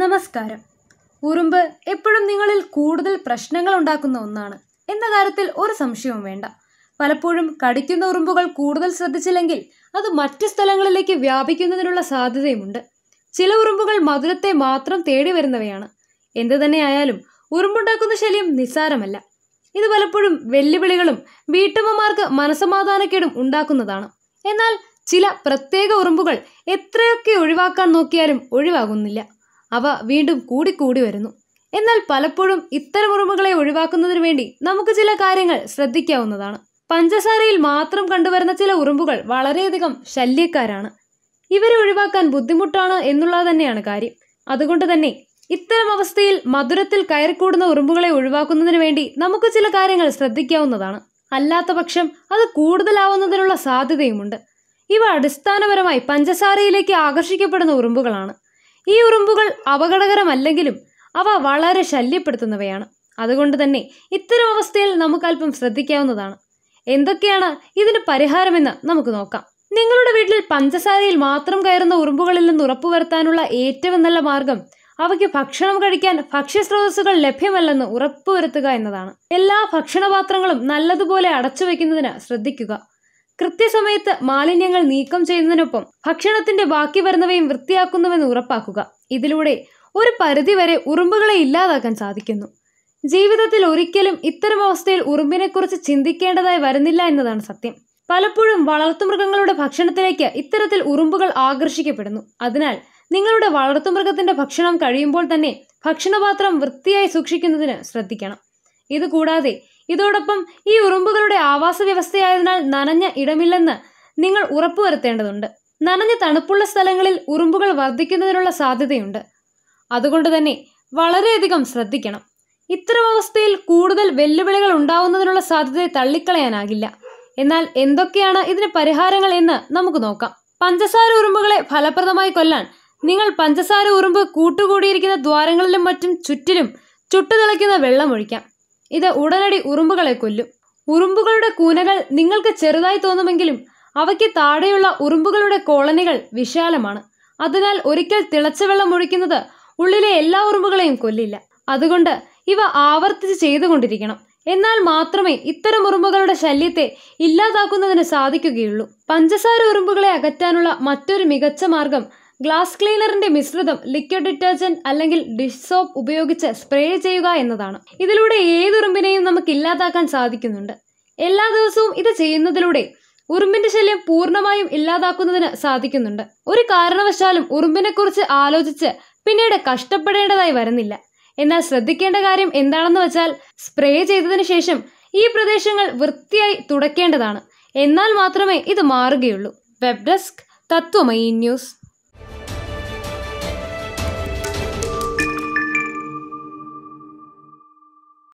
നമസ്കാരം ഉറുമ്പ് എപ്പോഴും നിങ്ങളിൽ കൂടുതൽ പ്രശ്നങ്ങൾ ഉണ്ടാക്കുന്ന ഒന്നാണ് എന്ന കാര്യത്തിൽ ഒരു സംശയവും വേണ്ട പലപ്പോഴും കടിക്കുന്ന ഉറുമ്പുകൾ കൂടുതൽ ശ്രദ്ധിച്ചില്ലെങ്കിൽ അത് മറ്റു സ്ഥലങ്ങളിലേക്ക് വ്യാപിക്കുന്നതിനുള്ള സാധ്യതയുമുണ്ട് ചില ഉറുമ്പുകൾ മധുരത്തെ മാത്രം തേടി വരുന്നവയാണ് എന്തു തന്നെയായാലും ഉറുമ്പുണ്ടാക്കുന്ന ശല്യം നിസ്സാരമല്ല ഇത് പലപ്പോഴും വെല്ലുവിളികളും വീട്ടമ്മമാർക്ക് മനസമാധാനക്കേടും ഉണ്ടാക്കുന്നതാണ് എന്നാൽ ചില പ്രത്യേക ഉറുമ്പുകൾ എത്രയൊക്കെ ഒഴിവാക്കാൻ നോക്കിയാലും ഒഴിവാകുന്നില്ല അവ വീണ്ടും കൂടിക്കൂടി വരുന്നു എന്നാൽ പലപ്പോഴും ഇത്തരം ഉറുമ്പുകളെ ഒഴിവാക്കുന്നതിന് വേണ്ടി നമുക്ക് ചില കാര്യങ്ങൾ ശ്രദ്ധിക്കാവുന്നതാണ് പഞ്ചസാരയിൽ മാത്രം കണ്ടുവരുന്ന ചില ഉറുമ്പുകൾ വളരെയധികം ശല്യക്കാരാണ് ഇവരെ ഒഴിവാക്കാൻ ബുദ്ധിമുട്ടാണ് എന്നുള്ളത് തന്നെയാണ് കാര്യം അതുകൊണ്ട് തന്നെ ഇത്തരം അവസ്ഥയിൽ മധുരത്തിൽ കയറിക്കൂടുന്ന ഉറുമ്പുകളെ ഒഴിവാക്കുന്നതിന് വേണ്ടി നമുക്ക് ചില കാര്യങ്ങൾ ശ്രദ്ധിക്കാവുന്നതാണ് അല്ലാത്ത പക്ഷം അത് കൂടുതലാവുന്നതിനുള്ള സാധ്യതയുമുണ്ട് ഇവ അടിസ്ഥാനപരമായി പഞ്ചസാരയിലേക്ക് ആകർഷിക്കപ്പെടുന്ന ഉറുമ്പുകളാണ് ഈ ഉറുമ്പുകൾ അപകടകരമല്ലെങ്കിലും അവ വളരെ ശല്യപ്പെടുത്തുന്നവയാണ് അതുകൊണ്ട് തന്നെ ഇത്തരം അവസ്ഥയിൽ നമുക്ക് അല്പം ശ്രദ്ധിക്കാവുന്നതാണ് എന്തൊക്കെയാണ് ഇതിന് പരിഹാരമെന്ന് നമുക്ക് നോക്കാം നിങ്ങളുടെ വീട്ടിൽ പഞ്ചസാരയിൽ മാത്രം കയറുന്ന ഉറുമ്പുകളിൽ നിന്ന് ഉറപ്പുവരുത്താനുള്ള ഏറ്റവും നല്ല മാർഗം അവയ്ക്ക് ഭക്ഷണം കഴിക്കാൻ ഭക്ഷ്യസ്രോതസ്സുകൾ ലഭ്യമല്ലെന്ന് ഉറപ്പുവരുത്തുക എന്നതാണ് എല്ലാ ഭക്ഷണപാത്രങ്ങളും നല്ലതുപോലെ അടച്ചു വയ്ക്കുന്നതിന് ശ്രദ്ധിക്കുക കൃത്യസമയത്ത് മാലിന്യങ്ങൾ നീക്കം ചെയ്യുന്നതിനൊപ്പം ഭക്ഷണത്തിന്റെ ബാക്കി വരുന്നവയും വൃത്തിയാക്കുന്നുവെന്ന് ഉറപ്പാക്കുക ഇതിലൂടെ ഒരു പരിധിവരെ ഉറുമ്പുകളെ ഇല്ലാതാക്കാൻ സാധിക്കുന്നു ജീവിതത്തിൽ ഒരിക്കലും ഇത്തരം അവസ്ഥയിൽ ഉറുമ്പിനെക്കുറിച്ച് ചിന്തിക്കേണ്ടതായി വരുന്നില്ല എന്നതാണ് സത്യം പലപ്പോഴും വളർത്തുമൃഗങ്ങളുടെ ഭക്ഷണത്തിലേക്ക് ഇത്തരത്തിൽ ഉറുമ്പുകൾ ആകർഷിക്കപ്പെടുന്നു അതിനാൽ നിങ്ങളുടെ വളർത്തുമൃഗത്തിന്റെ ഭക്ഷണം കഴിയുമ്പോൾ തന്നെ ഭക്ഷണപാത്രം വൃത്തിയായി സൂക്ഷിക്കുന്നതിന് ശ്രദ്ധിക്കണം ഇതുകൂടാതെ ഇതോടൊപ്പം ഈ ഉറുമ്പുകളുടെ ആവാസ വ്യവസ്ഥയായതിനാൽ നനഞ്ഞ ഇടമില്ലെന്ന് നിങ്ങൾ ഉറപ്പുവരുത്തേണ്ടതുണ്ട് നനഞ്ഞ തണുപ്പുള്ള സ്ഥലങ്ങളിൽ ഉറുമ്പുകൾ വർദ്ധിക്കുന്നതിനുള്ള സാധ്യതയുണ്ട് അതുകൊണ്ട് തന്നെ വളരെയധികം ശ്രദ്ധിക്കണം ഇത്തരം അവസ്ഥയിൽ കൂടുതൽ വെല്ലുവിളികൾ ഉണ്ടാവുന്നതിനുള്ള സാധ്യതയെ തള്ളിക്കളയാനാകില്ല എന്നാൽ എന്തൊക്കെയാണ് ഇതിന് പരിഹാരങ്ങൾ എന്ന് നമുക്ക് നോക്കാം പഞ്ചസാര ഉറുമ്പുകളെ ഫലപ്രദമായി കൊല്ലാൻ നിങ്ങൾ പഞ്ചസാര ഉറുമ്പ് കൂട്ടുകൂടിയിരിക്കുന്ന ദ്വാരങ്ങളിലും മറ്റും ചുറ്റിലും ചുട്ടുതിളയ്ക്കുന്ന വെള്ളം ഒഴിക്കാം ഇത് ഉടനടി ഉറുമ്പുകളെ കൊല്ലും ഉറുമ്പുകളുടെ കൂനകൾ നിങ്ങൾക്ക് ചെറുതായി തോന്നുമെങ്കിലും അവയ്ക്ക് താഴെയുള്ള ഉറുമ്പുകളുടെ കോളനികൾ വിശാലമാണ് അതിനാൽ ഒരിക്കൽ തിളച്ച വെള്ളം ഒഴിക്കുന്നത് ഉള്ളിലെ എല്ലാ ഉറുമ്പുകളെയും കൊല്ലില്ല അതുകൊണ്ട് ഇവ ആവർത്തിച്ച് ചെയ്തുകൊണ്ടിരിക്കണം എന്നാൽ മാത്രമേ ഇത്തരം ഉറുമ്പുകളുടെ ശല്യത്തെ ഇല്ലാതാക്കുന്നതിന് സാധിക്കുകയുള്ളൂ പഞ്ചസാര ഉറുമ്പുകളെ അകറ്റാനുള്ള മറ്റൊരു മികച്ച മാർഗം ഗ്ലാസ് ക്ലീനറിന്റെ മിശ്രിതം ലിക്വിഡ് ഡിറ്റർജന്റ് അല്ലെങ്കിൽ ഡിഷ് സോപ്പ് ഉപയോഗിച്ച് സ്പ്രേ ചെയ്യുക എന്നതാണ് ഇതിലൂടെ ഏതുറുമ്പിനെയും നമുക്ക് ഇല്ലാതാക്കാൻ സാധിക്കുന്നുണ്ട് എല്ലാ ദിവസവും ഇത് ചെയ്യുന്നതിലൂടെ ഉറുമ്പിന്റെ ശല്യം പൂർണ്ണമായും ഇല്ലാതാക്കുന്നതിന് സാധിക്കുന്നുണ്ട് ഒരു കാരണവശാലും ഉറുമ്പിനെക്കുറിച്ച് ആലോചിച്ച് പിന്നീട് കഷ്ടപ്പെടേണ്ടതായി വരുന്നില്ല എന്നാൽ ശ്രദ്ധിക്കേണ്ട കാര്യം എന്താണെന്ന് വെച്ചാൽ സ്പ്രേ ചെയ്തതിനു ശേഷം ഈ പ്രദേശങ്ങൾ വൃത്തിയായി തുടയ്ക്കേണ്ടതാണ് എന്നാൽ മാത്രമേ ഇത് മാറുകയുള്ളൂ വെബ് ഡെസ്ക് തത്വമയി ന്യൂസ്